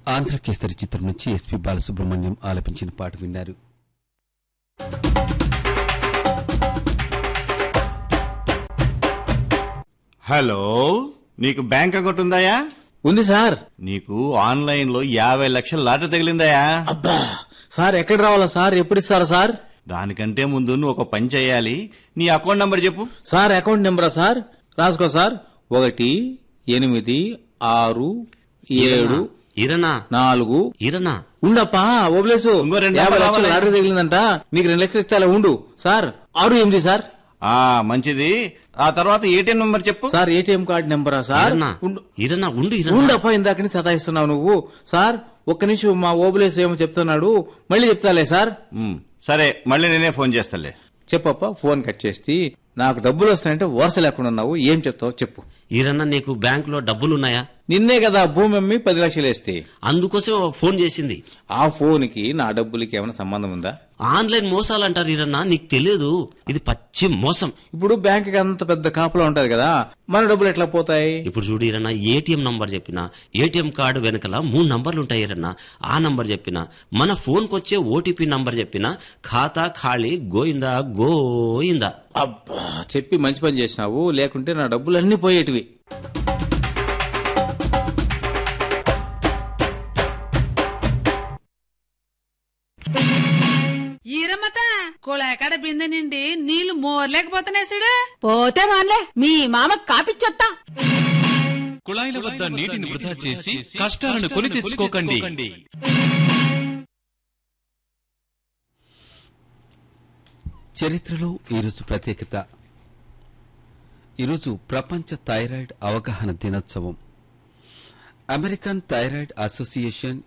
ఆంధ్రకేసరి చిత్రం నుంచి ఎస్పి బాలసుబ్రహ్మణ్యం ఆలపించిన పాట విన్నారు హలో నీకు బ్యాంక్ అకౌంట్ ఉందాయా ఉంది సార్ నీకు ఆన్లైన్ లో యాభై లక్షల లాట తగిలిందాయా అబ్బా సార్ ఎక్కడ రావాలా సార్ ఎప్పుడు ఇస్తారా సార్ దానికంటే ముందు నువ్వు ఒక పని చేయాలి నీ అకౌంట్ నంబర్ చెప్పు సార్ అకౌంట్ నెంబరా సార్ రాసుకో సార్ ఒకటి ఎనిమిది ఆరు ఏడు ఇరనా నాలుగు ఇరనా ఉండప్పా ఓబ్లేసు ఇంకో రెండు యాభై నెంబర్లు లక్షలు కావాలి. లాటరీ తగిలిందంట నీకు రెండు లక్షలు ఇస్తే అలా ఉండు సార్ ఆరు ఎనిమిది సార్ ఆ మంచిది ఆ తర్వాత ఏటీఎం నంబర్ చెప్పు సార్ ఏటీఎం కార్డు నెంబరా సార్ ఇరనా ఉండు ఇరనా ఉండు ఇరనా ఉండప్పా ఇందాకని సతాయిస్తున్నావు నువ్వు సార్ ఒక్క నిమిషం మా ఓబులేసు ఏమో చెప్తున్నాడు మళ్ళీ చెప్తాలే సార్ ఉమ్, సరే మళ్ళీ నేనే ఫోన్ చేస్తాలే చెప్పప్ప ఫోన్ కట్ చేసి నాకు డబ్బులు వస్తాయంటే వరుస లేకుండా ఉన్నావు ఏం చెప్తావు చెప్పు ఇరన్నా నీకు బ్యాంక్ లో డబ్బులున్నాయా నిన్నే కదా భూమి అమ్మి పది లక్షలు వేస్తే అందుకోసం ఫోన్ చేసింది ఆ ఫోన్ కి నా డబ్బులకి ఏమైనా సంబంధం ఉందా ఆన్లైన్ మోసాలు అంటారు ఇరన్నా నీకు తెలియదు ఇది పచ్చి మోసం ఇప్పుడు బ్యాంక్ కి అంత పెద్ద కాపులో ఉంటది కదా మన డబ్బులు ఎట్లా పోతాయి ఇప్పుడు చూడు ఇరన్నా ఏటీఎం నంబర్ చెప్పిన ఏటీఎం కార్డు వెనకల మూడు నంబర్లు ఉంటాయి ఇరన్నా ఆ నంబర్ చెప్పిన మన ఫోన్ వచ్చే ఓటీపీ నంబర్ చెప్పిన ఖాతా ఖాళీ గోయిందా గోయిందా అబ్బా చెప్పి మంచి పని చేసినావు లేకుంటే నా డబ్బులు అన్ని పోయేటివి ఈరమ్మత కుళాకాడ బిందె నిండి నీళ్లు మోర్లేకపోతున్నాయి చూడు పోతే మాన్లే మీ మామ కాపిచ్చొత్తా కుళాయిల వద్ద నీటిని వృధా చేసి కష్టాలను కొని తెచ్చుకోకండి చరిత్రలో ఈరోజు ప్రత్యేకత ఈరోజు ప్రపంచ థైరాయిడ్ అవగాహన దినోత్సవం అమెరికన్ థైరాయిడ్ అసోసియేషన్